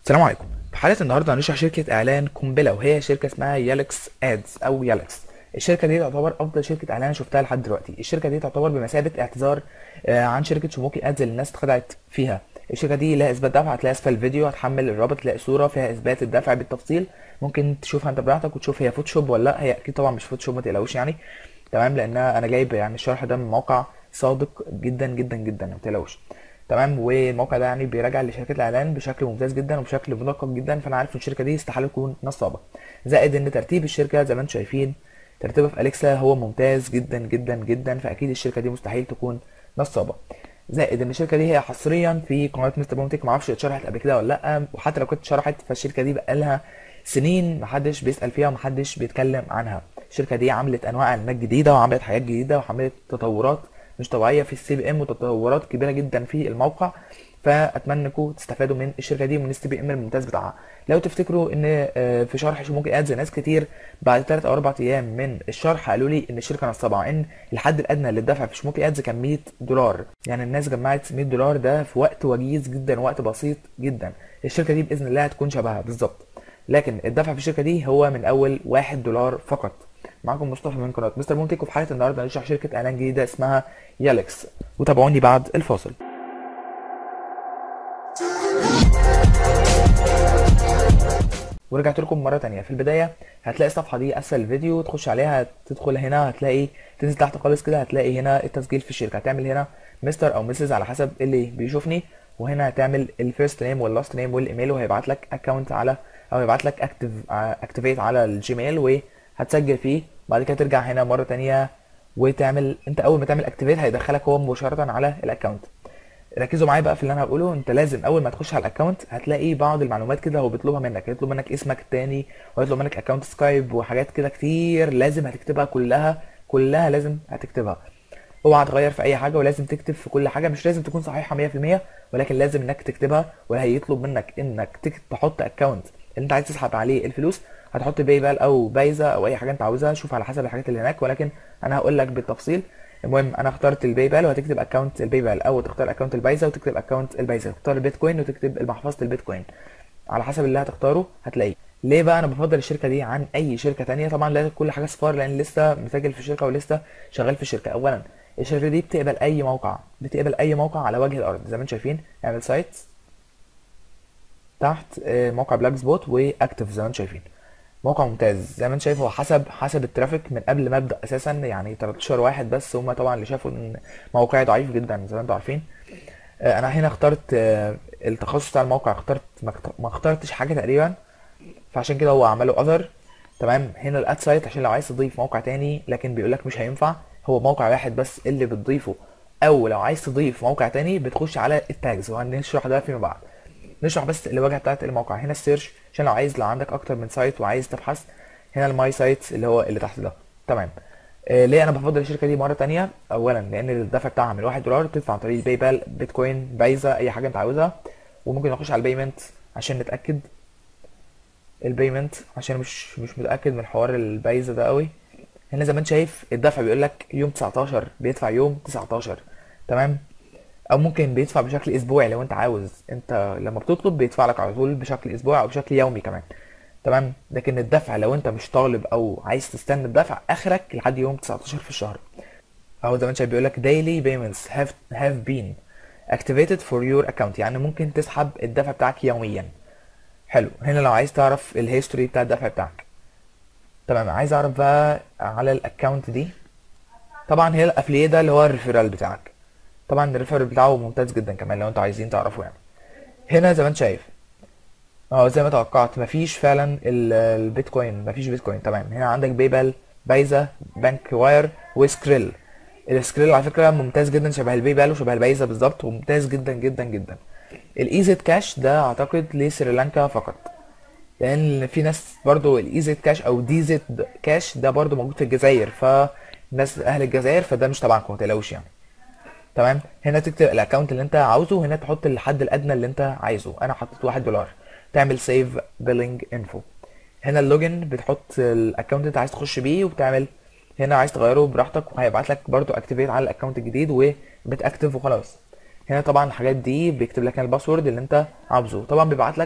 السلام عليكم في حلقة النهاردة هنشرح شركة إعلان قنبلة وهي شركة اسمها يالكس أدز أو يالكس الشركة دي تعتبر أفضل شركة إعلان شفتها لحد دلوقتي الشركة دي تعتبر بمثابة اعتذار آه، عن شركة شموكي أدز اللي الناس اتخدعت فيها الشركة دي لها إثبات دفع هتلاقي أسفل الفيديو هتحمل الرابط تلاقي صورة فيها إثبات الدفع بالتفصيل ممكن تشوفها أنت براحتك وتشوف هي فوتوشوب ولا لأ هي أكيد طبعا مش فوتوشوب ما تقلقوش يعني تمام لأن أنا جايب يعني الشرح ده من موقع صادق جدا جدا جدا ما تقلقوش تمام والموقع ده يعني بيراجع لشركات الاعلان بشكل ممتاز جدا وبشكل مدقق جدا فانا عارف ان الشركه دي استحاله تكون نصابه زائد ان ترتيب الشركه زي ما انتم شايفين ترتيبها في اليكسا هو ممتاز جدا جدا جدا فاكيد الشركه دي مستحيل تكون نصابه زائد ان الشركه دي هي حصريا في قناه مستر بومتك ما اعرفش اتشرحت قبل كده ولا لا وحتى لو كنت اتشرحت فالشركه دي بقالها سنين محدش بيسال فيها ومحدش بيتكلم عنها الشركه دي عملت انواع اعلانات جديده وعملت حاجات جديده وعملت تطورات مش طبيعيه في السي بي ام وتطورات كبيره جدا في الموقع فاتمنى انكم تستفادوا من الشركه دي ومن السي بي ام الممتاز بتاعها لو تفتكروا ان آه، في شرح شموكي ادز ناس كتير بعد 3 او 4 ايام من الشرح قالوا لي ان الشركه نصابه مع ان الحد الادنى للدفع في شموكي ادز كان 100 دولار يعني الناس جمعت 100 دولار ده في وقت وجيز جدا وقت بسيط جدا الشركه دي باذن الله هتكون شبهها بالظبط لكن الدفع في الشركه دي هو من اول 1 دولار فقط معاكم مصطفى من قناه مستر مونتيك وفي حلقه النهارده هنشرح شركه اعلان جديده اسمها يالكس وتابعوني بعد الفاصل ورجعت لكم مره تانية في البدايه هتلاقي الصفحه دي اسفل الفيديو تخش عليها تدخل هنا هتلاقي تنزل تحت خالص كده هتلاقي هنا التسجيل في الشركه هتعمل هنا مستر او مسز على حسب اللي بيشوفني وهنا هتعمل الفيرست نيم واللاست نيم والايميل وهيبعت لك اكونت على او هيبعت لك اكتف اكتيفيت على الجيميل وهتسجل فيه بعد كده ترجع هنا مره تانية وتعمل انت اول ما تعمل اكتيفيت هيدخلك هو مباشره على الاكونت ركزوا معايا بقى في اللي انا هقوله انت لازم اول ما تخش على الاكونت هتلاقي بعض المعلومات كده هو بيطلبها منك هيطلب منك اسمك التاني وهيطلب منك اكونت سكايب وحاجات كده كتير لازم هتكتبها كلها كلها لازم هتكتبها اوعى تغير في اي حاجه ولازم تكتب في كل حاجه مش لازم تكون صحيحه 100% ولكن لازم انك تكتبها وهيطلب منك انك تك- تحط اكونت اللي انت عايز تسحب عليه الفلوس هتحط باي بال او بايزا او اي حاجه انت عاوزها شوف على حسب الحاجات اللي هناك ولكن انا هقول لك بالتفصيل المهم انا اخترت الباي بال وهتكتب اكونت الباي بال او تختار اكونت البايزا وتكتب اكونت البايزا تختار البيتكوين وتكتب محفظه البيتكوين على حسب اللي هتختاره هتلاقيه ليه بقى انا بفضل الشركه دي عن اي شركه تانية طبعا لا كل حاجه صفار لان لسه مسجل في الشركه ولسه شغال في الشركه اولا الشركه دي بتقبل اي موقع بتقبل اي موقع على وجه الارض زي ما انتم شايفين اعمل سايت تحت آه، موقع بلاك سبوت واكتف زي ما انتم شايفين موقع ممتاز زي ما انت شايف هو حسب حسب الترافيك من قبل ما ابدا اساسا يعني 13 واحد بس هم طبعا اللي شافوا ان موقعي ضعيف جدا زي ما انتم عارفين آه، انا هنا اخترت آه، التخصص بتاع الموقع اخترت ما اخت- ما اخترتش حاجه تقريبا فعشان كده هو عمله اذر تمام هنا الاد سايت عشان لو عايز تضيف موقع تاني لكن بيقول لك مش هينفع هو موقع واحد بس اللي بتضيفه او لو عايز تضيف موقع تاني بتخش على التاجز وهنشرح ده فيما بعد نشرح بس الواجهه بتاعت الموقع هنا السيرش عشان لو عايز لو عندك اكتر من سايت وعايز تبحث هنا الماي سايت اللي هو اللي تحت ده تمام آه ليه انا بفضل الشركه دي مره تانية اولا لان الدفع بتاعها من 1 دولار بتدفع عن طريق باي بال بيتكوين بايزا اي حاجه انت عاوزها وممكن نخش على البيمنت عشان نتاكد البيمنت عشان مش مش متاكد من حوار البايزا ده قوي هنا زي ما انت شايف الدفع بيقول لك يوم 19 بيدفع يوم 19 تمام او ممكن بيدفع بشكل اسبوعي لو انت عاوز انت لما بتطلب بيدفع لك على طول بشكل اسبوعي او بشكل يومي كمان تمام لكن الدفع لو انت مش طالب او عايز تستنى الدفع اخرك لحد يوم 19 في الشهر اهو زي ما انت شايف بيقول لك daily payments have have been activated for your account يعني ممكن تسحب الدفع بتاعك يوميا حلو هنا لو عايز تعرف الهيستوري بتاع الدفع بتاعك تمام عايز اعرف بقى على الاكونت دي طبعا هي الافليه ده اللي هو الريفيرال بتاعك طبعا الريفيرال بتاعه ممتاز جدا كمان لو انتوا عايزين تعرفوا يعني هنا زي ما انت شايف اه زي ما توقعت مفيش فعلا ال- البيتكوين مفيش بيتكوين تمام هنا عندك بايبال بايزا بانك واير وسكريل السكريل على فكره ممتاز جدا شبه البايبال وشبه البايزا بالظبط وممتاز جدا جدا جدا الايزيت كاش ده اعتقد لسريلانكا فقط لان في ناس برضو الايزيت كاش او ديزيت كاش ده برضو موجود في الجزائر فالناس اهل الجزائر فده مش تبعكم ما تقلقوش يعني تمام هنا تكتب الاكونت اللي انت عاوزه هنا تحط الحد الادنى اللي انت عايزه انا حطيت واحد دولار تعمل سيف بيلينج انفو هنا اللوجن بتحط الاكونت اللي انت عايز تخش بيه وبتعمل هنا عايز تغيره براحتك وهيبعت لك برضو اكتيفيت على الاكونت الجديد وبتاكتف وخلاص هنا طبعا الحاجات دي بيكتب لك هنا الباسورد اللي انت عاوزه طبعا بيبعت لك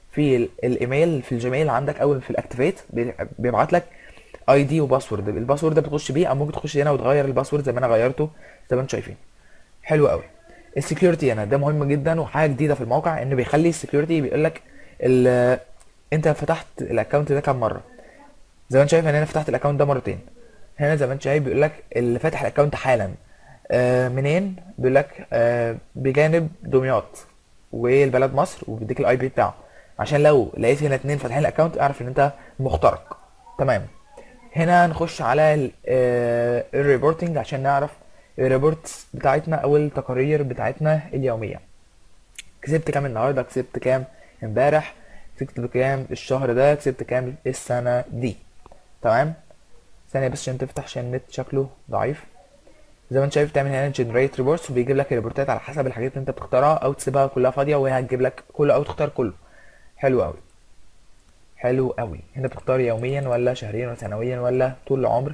في ال- الايميل في الجيميل عندك او في الاكتيفيت بيبعت لك اي دي وباسورد الباسورد ده بتخش بيه او ممكن تخش هنا وتغير الباسورد زي ما انا غيرته زي ما انتم شايفين حلو قوي السكيورتي هنا ده مهم جدا وحاجه جديده في الموقع انه بيخلي السكيورتي بيقول لك ال- انت فتحت الاكونت ده كام مره زي ما انت شايف ان انا فتحت الاكونت ده مرتين هنا زي ما انت شايف بيقول لك اللي فاتح الاكونت حالا آه منين بيقول لك آه بجانب دمياط والبلد مصر وبيديك الاي بي بتاعه عشان لو لقيت هنا اتنين فاتحين الاكونت اعرف ان انت مخترق تمام هنا نخش على الريبورتنج عشان نعرف الريبورتس بتاعتنا او التقارير بتاعتنا اليوميه كسبت كام النهارده كسبت كام امبارح كسبت كام الشهر ده كسبت كام السنه دي تمام ثانيه بس عشان تفتح عشان النت شكله ضعيف زي ما انت شايف تعمل هنا جنريت ريبورتس وبيجيب لك الريبورتات على حسب الحاجات اللي انت بتختارها او تسيبها كلها فاضيه وهي هتجيب لك كله او تختار كله حلو قوي حلو قوي هنا بتختار يوميا ولا شهريا ولا سنويا ولا طول العمر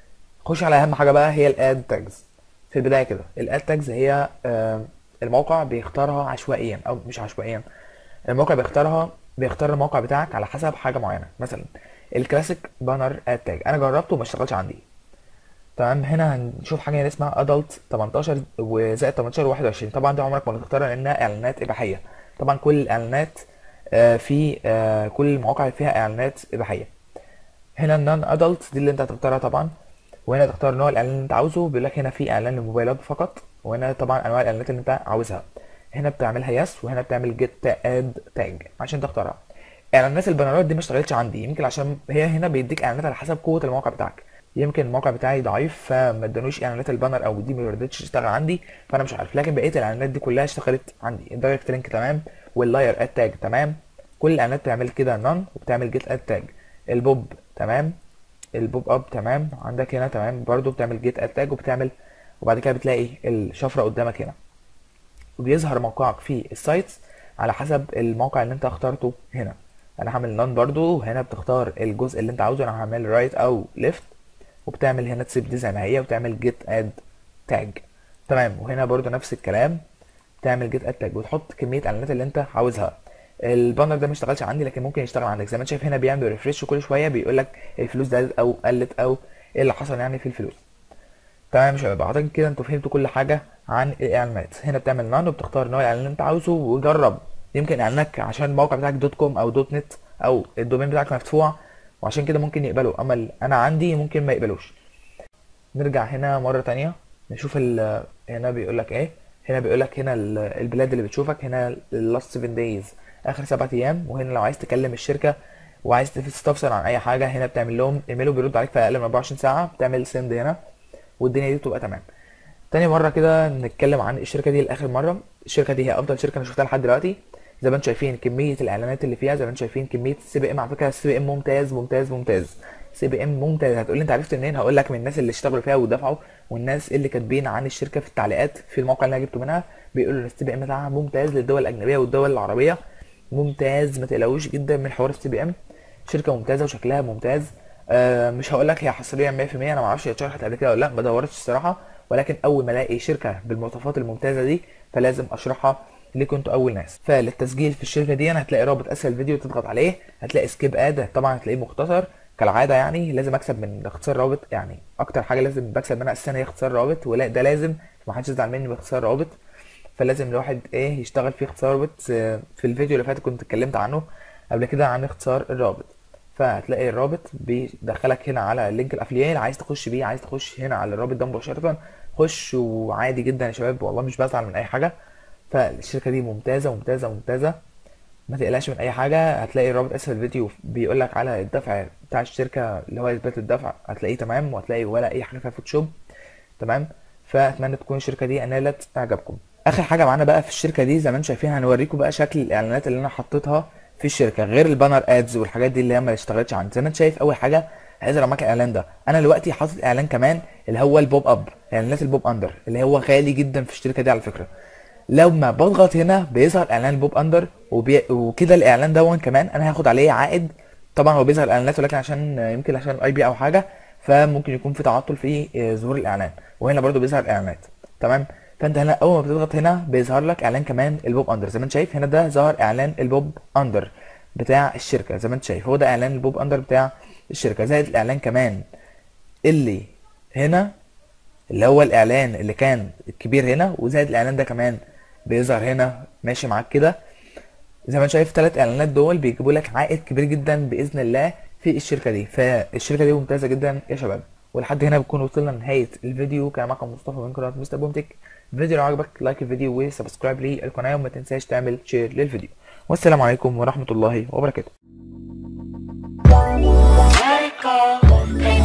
خش على اهم حاجه بقى هي الاد تاجز في البدايه كده الاد تاجز هي آه، الموقع بيختارها عشوائيا او مش عشوائيا الموقع بيختارها بيختار الموقع بتاعك على حسب حاجه معينه مثلا الكلاسيك بانر اد تاج انا جربته وما اشتغلش عندي تمام هنا هنشوف حاجه هنا اسمها ادلت 18 وزائد 18 و21 طبعا دي عمرك ما تختارها لانها اعلانات اباحيه طبعا كل الاعلانات آه، في آه، كل المواقع اللي فيها اعلانات اباحيه هنا النون ادلت دي اللي انت هتختارها طبعا وهنا تختار نوع الاعلان اللي انت عاوزه بيقول لك هنا في اعلان للموبايلات فقط وهنا طبعا انواع الاعلانات اللي انت عاوزها هنا بتعملها يس وهنا بتعمل جيت اد تاج عشان تختارها اعلانات البانرات دي ما اشتغلتش عندي يمكن عشان هي هنا بيديك اعلانات على حسب قوه الموقع بتاعك يمكن الموقع بتاعي ضعيف فما ادانوش اعلانات البانر او دي ما رضتش تشتغل عندي فانا مش عارف لكن بقيه الاعلانات دي كلها اشتغلت عندي الدايركت لينك تمام واللاير اد تاج تمام كل الاعلانات بتعمل كده نون وبتعمل جيت اد تاج البوب تمام البوب اب تمام عندك هنا تمام برضو بتعمل جيت اد تاج وبتعمل وبعد كده بتلاقي الشفره قدامك هنا وبيظهر موقعك في السايتس على حسب الموقع اللي انت اخترته هنا انا هعمل نون برضو وهنا بتختار الجزء اللي انت عاوزه انا هعمل رايت او ليفت وبتعمل هنا تسيب دي زي ما هي وتعمل جيت اد تاج تمام وهنا برضو نفس الكلام تعمل جيت اد تاج وتحط كميه الاعلانات اللي انت عاوزها البانر ده ما اشتغلش عندي لكن ممكن يشتغل عندك زي ما انت شايف هنا بيعمل ريفريش وكل شويه بيقول لك الفلوس زادت او قلت او ايه اللي حصل يعني في الفلوس تمام يا شباب اعتقد كده انتوا فهمتوا كل حاجه عن الاعلانات هنا بتعمل نان وبتختار نوع الاعلان اللي انت عاوزه وجرب يمكن اعلانك عشان الموقع بتاعك دوت كوم او دوت نت او الدومين بتاعك مفتوح وعشان كده ممكن يقبلوا اما ال- انا عندي ممكن ما يقبلوش نرجع هنا مرة تانية نشوف ال هنا بيقول لك ايه هنا بيقول لك هنا ال- البلاد اللي بتشوفك هنا ال last 7 days اخر سبعة ايام وهنا لو عايز تكلم الشركة وعايز تستفسر عن اي حاجة هنا بتعمل لهم ايميل وبيرد عليك في اقل من 24 ساعة بتعمل سند هنا والدنيا دي بتبقى تمام تاني مرة كده نتكلم عن الشركة دي لآخر مرة الشركة دي هي أفضل شركة أنا شفتها لحد دلوقتي زي ما انتم شايفين كمية الإعلانات اللي فيها زي ما انتم شايفين كمية السي بي إم على فكرة السي بي إم ممتاز ممتاز ممتاز سي بي إم ممتاز هتقول لي أنت عرفت منين هقول لك من الناس اللي اشتغلوا فيها ودفعوا والناس اللي كاتبين عن الشركة في التعليقات في الموقع اللي أنا جبته منها بيقولوا إن السي بي إم بتاعها ممتاز للدول الأجنبية والدول العربية ممتاز ما تقلقوش جدا من حوار السي بي إم شركة ممتازة وشكلها ممتاز آه مش هقول لك هي حصريا 100% انا ما اعرفش هي اتشرحت قبل كده ولا لا ما دورتش الصراحه ولكن اول ما الاقي شركه بالمواصفات الممتازه دي فلازم اشرحها ليكم انتوا اول ناس فللتسجيل في الشركه دي انا هتلاقي رابط اسفل الفيديو تضغط عليه هتلاقي سكيب اد طبعا هتلاقيه مختصر كالعاده يعني لازم اكسب من اختصار رابط يعني اكتر حاجه لازم بكسب منها اساسا هي اختصار رابط ولا ده لازم ما حدش يزعل مني باختصار رابط فلازم الواحد ايه يشتغل فيه اختصار رابط آه، في الفيديو اللي فات كنت اتكلمت عنه قبل كده عن اختصار الرابط فهتلاقي الرابط بيدخلك هنا على لينك الافليال عايز تخش بيه عايز تخش هنا على الرابط ده مباشرة خش وعادي جدا يا شباب والله مش بزعل من اي حاجة فالشركة دي ممتازة ممتازة ممتازة ما تقلقش من اي حاجة هتلاقي الرابط اسفل الفيديو بيقول لك على الدفع بتاع الشركة اللي هو اثبات الدفع هتلاقيه تمام وهتلاقي ولا اي حاجة فيها فوتوشوب تمام فاتمنى تكون الشركه دي نالت اعجابكم اخر حاجه معانا بقى في الشركه دي زي ما انتم شايفين هنوريكم بقى شكل الاعلانات اللي انا حطيتها في الشركه غير البانر ادز والحاجات دي اللي هي ما اشتغلتش عندي زي ما انت شايف اول حاجه هيظهر معاك الاعلان ده انا دلوقتي حاطط اعلان كمان اللي هو البوب اب اعلانات البوب اندر اللي هو غالي جدا في الشركه دي على فكره لما بضغط هنا بيظهر اعلان البوب اندر وبي... وكده الاعلان دون كمان انا هاخد عليه عائد طبعا هو بيظهر اعلانات ولكن عشان يمكن عشان الاي بي او حاجه فممكن يكون في تعطل في آه، ظهور الاعلان وهنا برضو بيظهر اعلانات تمام فانت هنا اول ما بتضغط هنا بيظهر لك اعلان كمان البوب اندر زي ما انت شايف هنا ده ظهر اعلان البوب اندر بتاع الشركه زي ما انت شايف هو ده اعلان البوب اندر بتاع الشركه زائد الاعلان كمان اللي هنا اللي هو الاعلان اللي كان الكبير هنا وزائد الاعلان ده كمان بيظهر هنا ماشي معاك كده زي ما انت شايف ثلاث اعلانات دول بيجيبوا لك عائد كبير جدا باذن الله في الشركه دي فالشركه دي ممتازه جدا يا شباب ولحد هنا بنكون وصلنا لنهايه الفيديو كان معكم مصطفى من قناه مستر بومتك الفيديو لو عجبك لايك الفيديو وسبسكرايب للقناه وما تنساش تعمل شير للفيديو والسلام عليكم ورحمه الله وبركاته Let it go, let